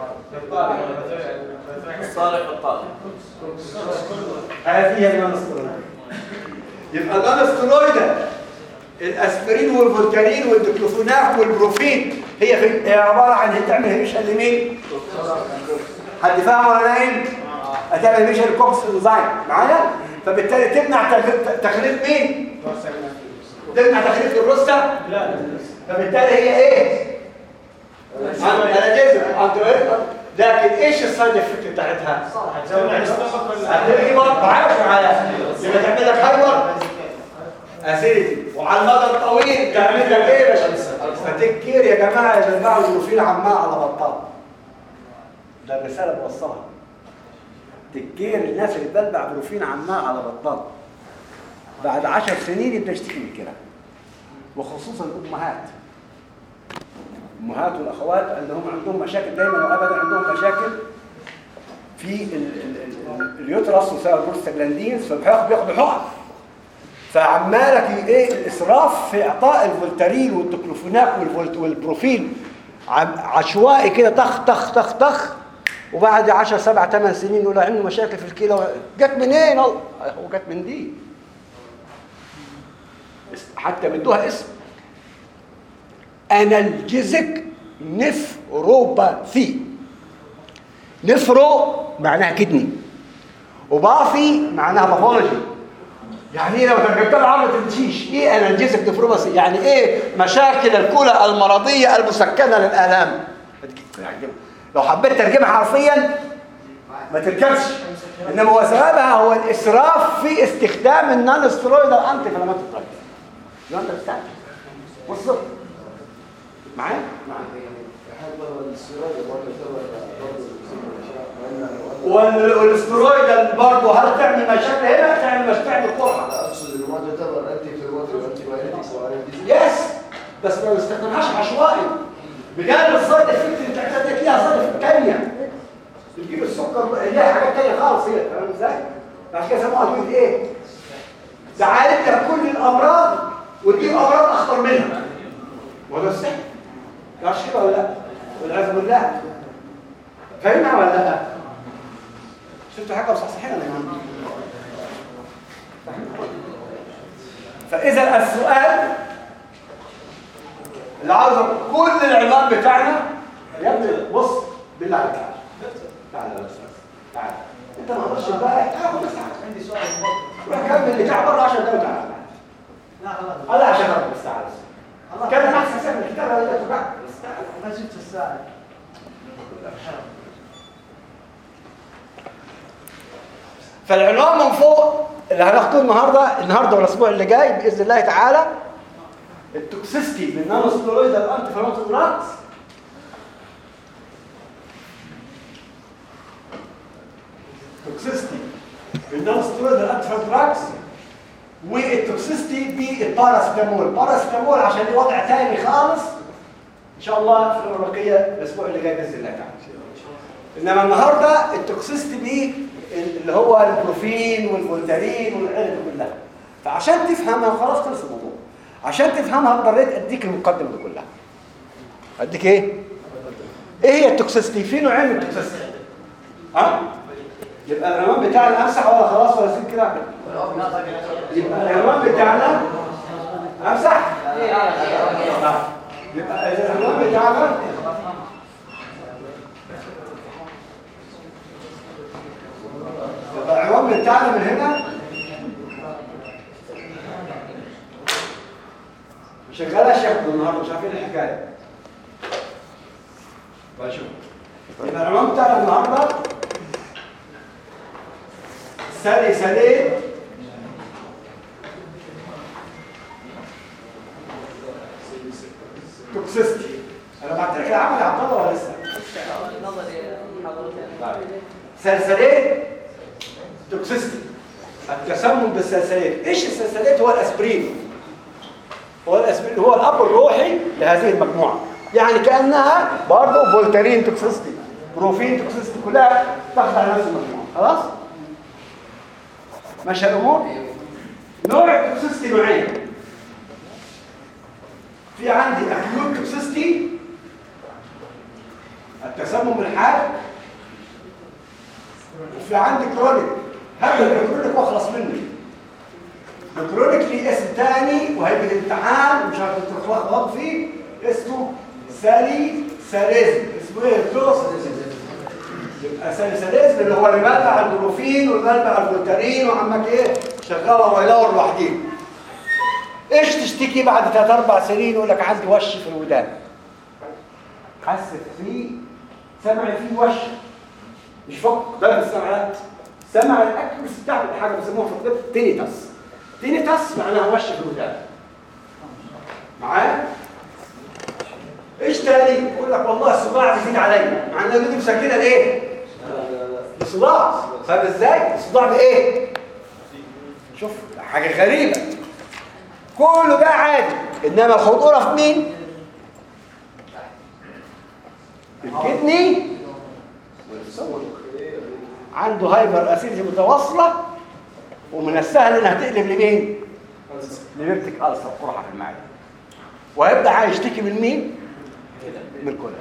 الصالح والطالب هذه هي النانسترويد يبقى النانسترويد الاسبرين والفولتارين والديكلوفوناك والبروفين هي في هي عباره عن تعمل هيميشن لمين حد فاهم ولا نايم هتعمل هيميشن للكوكس ديزاين معايا فبالتالي تمنع تخ- تخليط مين تمنع تخليط البروستا لا فبالتالي هي ايه انالجيزم لكن ايش السايد افكت بتاعتها هتزود السtomach ولا هتيجي برضه عارف معايا يبقى تعمل لك هايبر اسيدي وعلى المدى الطويل تعمل لك ايه يا باشا فتكير يا جماعه يا جماعه الجروفين عمال على بطال ده الرساله بوصلها تكير الناس اللي بتبلع جروفين عمال على بطال بعد عشر سنين يبدا يشتكي من كده وخصوصا الامهات الامهات والاخوات اللي هم عندهم مشاكل دايما وابدا عندهم مشاكل في ال- ال- ال- اليوترس وسائل البروستاجلاندينز فبياخدوا بياخدوا حقن فعمالك ي- ايه الاسراف في اعطاء الفولتارين والديكلوفوناك والفولت والبروفين عم- عشوائي كده طخ طخ طخ طخ وبعد 10 7 8 سنين يقول عنده مشاكل في الكلى جت منين هو هو جت من دي حتى مدوها اسم انالجيزك نفروباثي نفرو معناها كدني وباثي معناها باثولوجي يعني ايه لو ترجمتها العربي تمشيش ايه انالجيزك نفروباثي يعني ايه مشاكل الكلى المرضيه المسكنه للالام يعني لو حبيت ترجمها حرفيا ما تركبش انما هو سببها هو الاسراف في استخدام النون سترويدال انتي فلاماتوري دراجز يو اندرستاند وصلت معايا معايا وال- والاسترويد برضه هل تعمل مشاكل هنا تعمل مش تعمل قرحه اقصد انه ما تعتبر انتي انفلاماتوري وانتي بايوتكس وانتي يس بس ما نستخدمهاش عشوائي بجانب الصيد الفكري اللي بتعتمد ليها صيد تانية بتجيب السكر ليها حاجات تانية خالص هي فاهم ازاي؟ عشان كده سموها ادويه ايه؟ تعالج لك كل الامراض وتجيب امراض اخطر منها وده السحر تعرفش كده ولا لا؟ والعياذ بالله فاهمها ولا لا؟ شفتوا حاجه مصحصحين ولا لا؟ فاذا السؤال اللي عاوزه كل العنوان بتاعنا يا ابني بص بالله عليك تعالى تعالى يا استاذ تعالى انت ما قدرتش امبارح تعالى بس تعالى عندي سؤال روح كمل بتاع بره 10 دقايق وتعالى لا خلاص الله عشان بس تعالى الله كان احسن سنه الكتاب اللي تبع بس تعالى ما شفت الساعة فالعنوان من فوق اللي هناخده النهارده النهارده والاسبوع اللي جاي باذن الله تعالى التوكسيستي من نانو ستيرويدال انتي فلاماتوري دراجز توكسيستي من نانو ستيرويدال انتي فلاماتوري دراجز والتوكسيستي بالباراسيتامول الباراسيتامول عشان ليه وضع تاني خالص ان شاء الله في الورقيه الاسبوع اللي جاي باذن الله تعالى انما النهارده التوكسيستي دي اللي هو البروفين والفولتارين والعلب دي كلها فعشان تفهمها خلاص خلص الموضوع عشان تفهمها اضطريت اديك المقدمه دي كلها اديك ايه ايه هي التوكسيستي في نوعين من التوكسيستي ها يبقى العنوان بتاعنا امسح ولا خلاص ولا سيب كده يبقى العنوان بتاعنا امسح يبقى العنوان بتاعنا يبقى العنوان بتاعنا من هنا شغاله شيخ النهارده مش عارفين الحكايه طيب شوف يبقى العنوان بتاعنا النهارده الساليساليت توكسيستي انا بعت لك العمل يا عبد الله ولا لسه نظري محاضرتين سلسلات توكسيستي التسمم بالسلسلات ايش السلسلات هو الاسبرين هو الاسبرين هو الاب الروحي لهذه المجموعه يعني كانها برضه فولتارين توكسيستي بروفين توكسيستي كلها تخضع لنفس المجموعه خلاص ماشي الامور نوع التوكسيستي نوعين في عندي اكيوت توكسيستي التسمم الحاد وفي عندي كرونيك هذا الكرونيك واخلص منه الكرونيك ليه اسم تاني وهيجي الامتحان ومش عارف تتلخبط فيه اسمه سالي ساليزم اسمه ايه الكلوس يبقى سالي ساليزم اللي هو اللي بلع البروفين والبلع الفولتارين وعمك ايه شغاله ويدور لوحدين ايش تشتكي بعد ثلاث اربع سنين يقول لك عندي وش في الودان حاسس فيه سمعي فيه وش مش فوق ده السمع لا سمع الاكيوس بتاعت حاجه بيسموها في الطب تينيتاس تينيتاس معناها وش في الودان معايا ايش تاني يقول لك والله الصداع بيزيد عليا مع ان دي مسكنه لايه الصداع فاهم ازاي الصداع بايه شوف حاجه غريبه كله ده عادي انما الخطوره في مين الكدني والسمك عنده هايبر اسيدي متواصله ومن السهل انها تقلب لمين لبيبتك ألسر قرحه في المعده وهيبدا عايز يشتكي من مين من كلها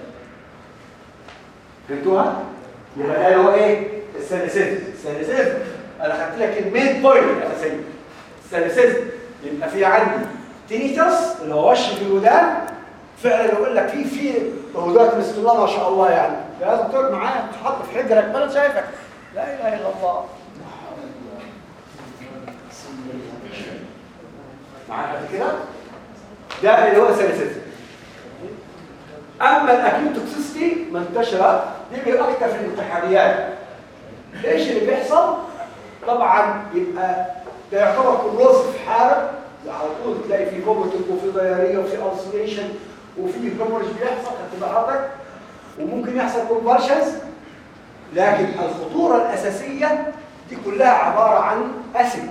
فهمتوها يبقى ده هو ايه الساليسيزم الساليسيزم انا خدت لك المين بوينت الاساسيه الساليسيزم يبقى في عندي تينيتس اللي هو وش في الودان فعلا يقول لك في في ودات بسم الله ما شاء الله يعني يا دكتور معايا تحط في حجرك ما انا شايفك لا اله الا الله معايا كده ده اللي هو الساليسيزم اما الاكيوت توكسيستي منتشره دي اكتر في الانتحاريات ايش اللي بيحصل طبعا يبقى ده يعتبر كروسيف حارب على طول تلاقي في كوموتيك وفي ضياريه وفي السيليشن وفي هيموريج بيحصل خدت بالك وممكن يحصل كونفرشنز لكن الخطوره الاساسيه دي كلها عباره عن اسيد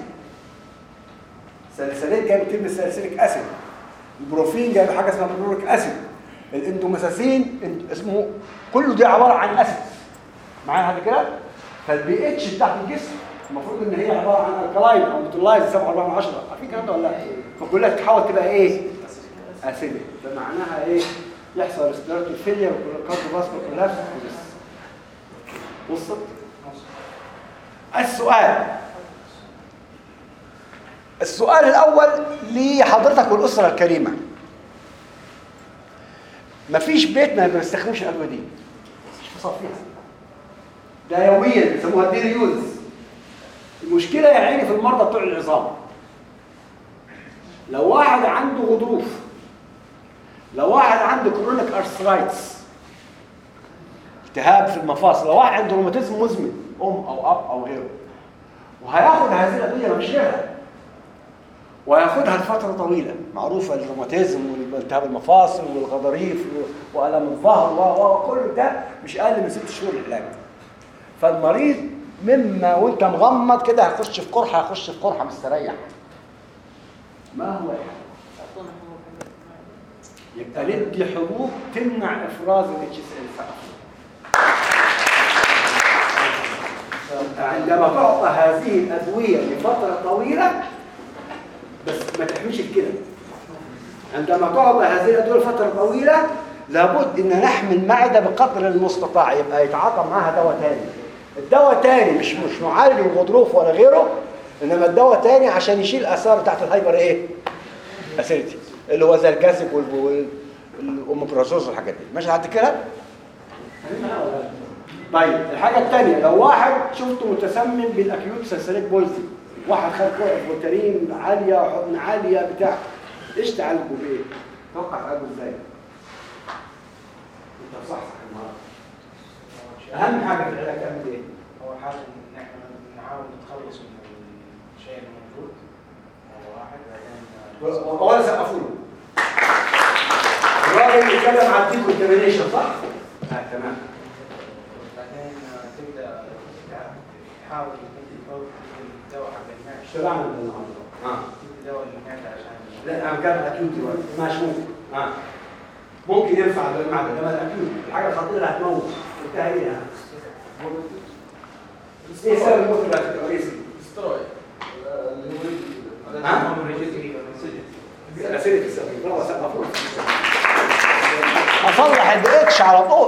سلسلات جايه بتلم السلسليك اسيد البروفين جاي بحاجه اسمها بلوريك اسيد الاندوميثاسين اسمه كله دي عباره عن اسيد معايا هذا كده فالبي اتش بتاعت الجسم المفروض ان هي عباره عن الكلاين او ميتولايز 7 4 10 عارفين الكلام ده ولا لا فكلها تتحول تبقى ايه اسيدك فمعناها ايه يحصل ريسبيراتوري فيلير وكارديوفاسكولار كولابس وصلت السؤال السؤال الاول لحضرتك والاسره الكريمه مفيش بيت ما بيستخدمش الادويه دي مش فصل فيها ده يوميا بيسموها دير يوز المشكله يا عيني في المرضى بتوع العظام لو واحد عنده غضروف لو واحد عنده كرونيك ارثرايتس التهاب في المفاصل لو واحد عنده روماتيزم مزمن ام او اب او غيره وهياخد هذه الادويه مش غيرها وياخدها لفتره طويله معروفه الروماتيزم والالتهاب المفاصل والغضاريف والم الظهر وكل ده مش اقل من ست شهور العلاج فالمريض مما وانت مغمض كده هيخش في قرحه هيخش في قرحه مستريح ما هو الحل يبقى ندي حبوب تمنع افراز الاتش اس ال فقط عندما تعطى هذه الادويه لفتره طويله بس ما تحميش الكلى عندما تعطى هذه الادويه لفتره طويله لابد ان نحمي المعده بقدر المستطاع يبقى يتعاطى معاها دواء تاني الدواء تاني مش مش معالج الغضروف ولا غيره انما الدواء تاني عشان يشيل الاثار بتاعت الهايبر ايه اسيدتي اللي هو زي الجاسك والامبرازوز والحاجات دي ماشي لحد كده طيب الحاجه الثانيه لو واحد شفته متسمم بالاكيوت سلسليك بولزي واحد خد فولتارين عاليه حضن عاليه بتاع ايش تعالجه بايه توقع تعالجه ازاي انت صح صح النهارده اهم حاجه في العلاج تعمل ايه اول حاجه ان احنا نحاول نتخلص من الشيء الموجود هذا واحد بعدين آه، اولا سقفوا له الراجل يتكلم عن ديكونتامينيشن صح؟ اه تمام بعدين آه، تبدا تحاول تدي فوق الدواء حق المعده اشتغلنا النهارده اه تدي دواء المعده عشان لا انا بتكلم اكيوت دلوقتي ماشي ممكن اه ممكن ينفع المعدة انما الاكيوت الحاجه الخطيره اللي هتموت انتهى ايه يعني؟ ايه سبب الموت الرئيسي؟ استرويد ها؟ اسئله السبب برافو سقفوا اصلح البي اتش على طول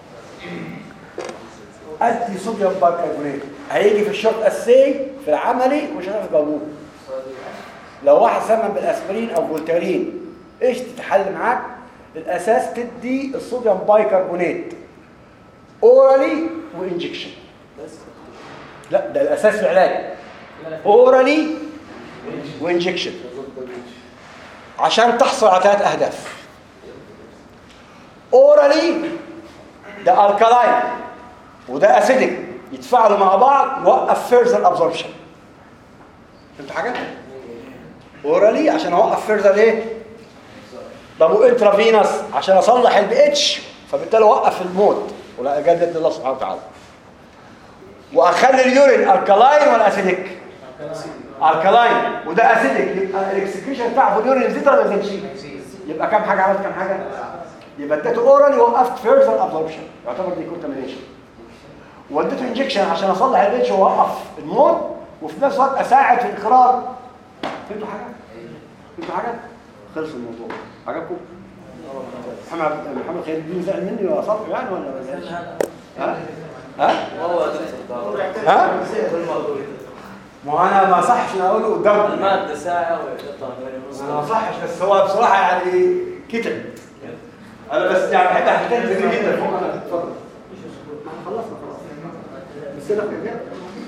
ادي صوديوم بايكربونات هيجي في الشوط السي في العملي ومش هتعرف تجاوبوه لو واحد سمم بالاسبرين او فولتارين ايش تتحل معاك الاساس تدي الصوديوم بايكربونات اورالي وانجكشن لا ده الاساس في العلاج اورالي وانجكشن عشان تحصل على ثلاث اهداف اورالي ده الكالاين وده اسيدك يتفاعلوا مع بعض يوقف فيرزر ابزوربشن فهمت حاجه اورالي عشان اوقف فيرزر ايه طب وانترافينوس عشان اصلح البي اتش فبالتالي اوقف الموت ولا اجدد لله سبحانه وتعالى واخلي اليورين الكالاين ولا اسيدك الكالاين وده اسيدك يبقى الاكسكريشن بتاعه في اليورين يزيد ولا ما يزيدش يبقى كام حاجه عملت كام حاجه يبقى اديته اورالي وقفت فيرزر ابزوربشن يعتبر دي كونتامينيشن واديته انجكشن عشان اصلح الاتش واوقف الموت وفي نفس الوقت اساعد في الاخراج فهمتوا حاجه فهمتوا حاجه خلص الموضوع عجبكم محمد محمد خير الدين زعل مني ولا صبح يعني ولا ما زعلش ها ها هو دكتور ها كل موضوع ما هو انا ما صحش انا اقوله قدامكم المادة ساعة ويقطع بين انا ما صحش بس هو بصراحه يعني كتب انا بس يعني بحب احكي لك كتير جدا فوق انا اتفضل ما احنا خلصنا خلاص بس كده في الجامعة.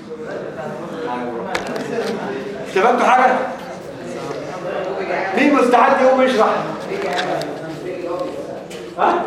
استفدتوا حاجه مين مستعد يقوم يشرح ها